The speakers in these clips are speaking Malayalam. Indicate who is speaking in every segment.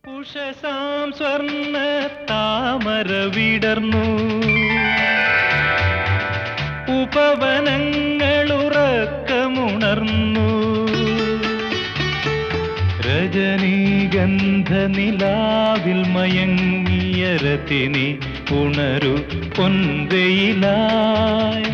Speaker 1: ഉഷസാം സ്വർണ്ണ താമര വിടർന്നു ഉപവനങ്ങളുറക്കമുണർന്നു രജനീഗന്ധ നിലാവിൽ മയങ്ങിയ രതിനി ഉണരു പൊൻവെയിലായി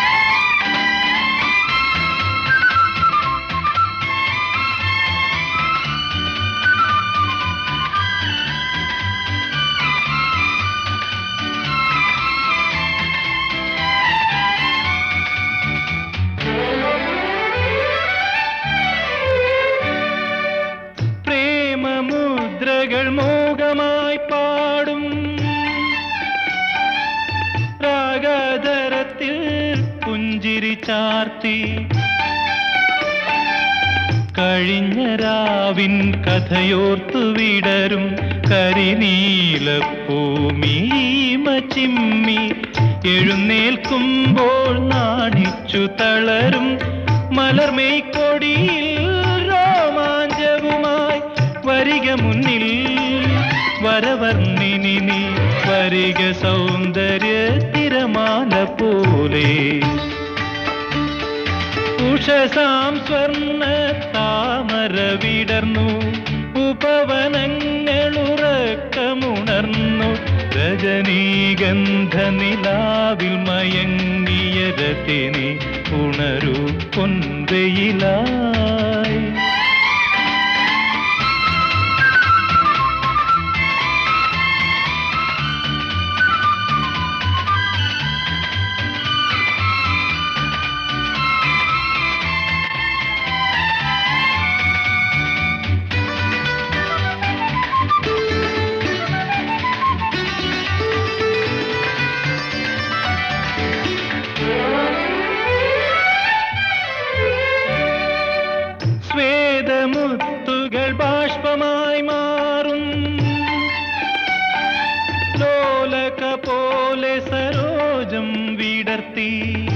Speaker 1: പ്രേമമുദ്രകൾ മോഹമായി പാടും രാഗധരത്തിൽ പുഞ്ചിരി ചാർത്തി കഴിഞ്ഞ രാവിൻ കഥയോർത്തു വിടരും കരിനീലപ്പൂമീമ ചിമ്മി എഴുന്നേൽക്കുമ്പോൾ നാണിച്ചു തളരും മലർമെയ്ക്കൊടിയിൽ രോമാഞ്ചവുമായി വരിക മുന്നിൽ വരവർണ്ണിനി നീ വരിക സൗന്ദര്യ തിരമാല പോലെ ഉഷസാം സ്വർണ്ണ താമര വിടർന്നു ഉപവനങ്ങളുറക്കമുണർന്നു രജനീഗന്ധ നിലാവിൽ മയങ്ങിയ രതിനി ഉണരൂ പൊൻവെയിലായി സ്വേദമുത്തുകൾ ബാഷ്പമായി മാറും ലോലക പോലെ സരോജം വിടർത്തി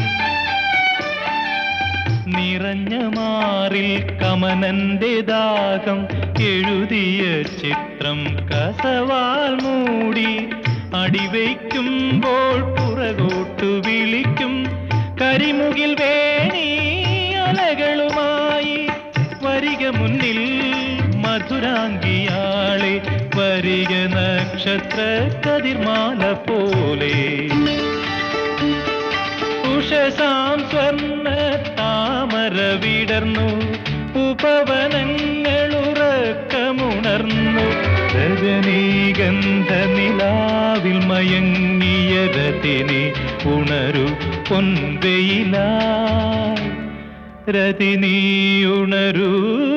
Speaker 1: നിറഞ്ഞ മാറിൽ കമനന്റെ ദാഹം എഴുതിയ ചിത്രം കസവാൽ മൂടി അടിവയ്ക്കുമ്പോൾ പുറകോട്ടു വിളിക്കും കരിമുകിൽ വേണി അലകളുമായി വരിക മുന്നിൽ മധുരാംഗിയാളെ വരിക നക്ഷത്ര കതിർമാല പോലെ ഉഷസാം സ്വർണ്ണ താമര വിടർന്നു ഉപവനങ്ങളുറക്കമുണർന്നു രജനീഗന്ധ നിലാവിൽ മയങ്ങിയ രതിനി ഉണരു പൊൻവെയിലായി രതിനി ഉണരൂ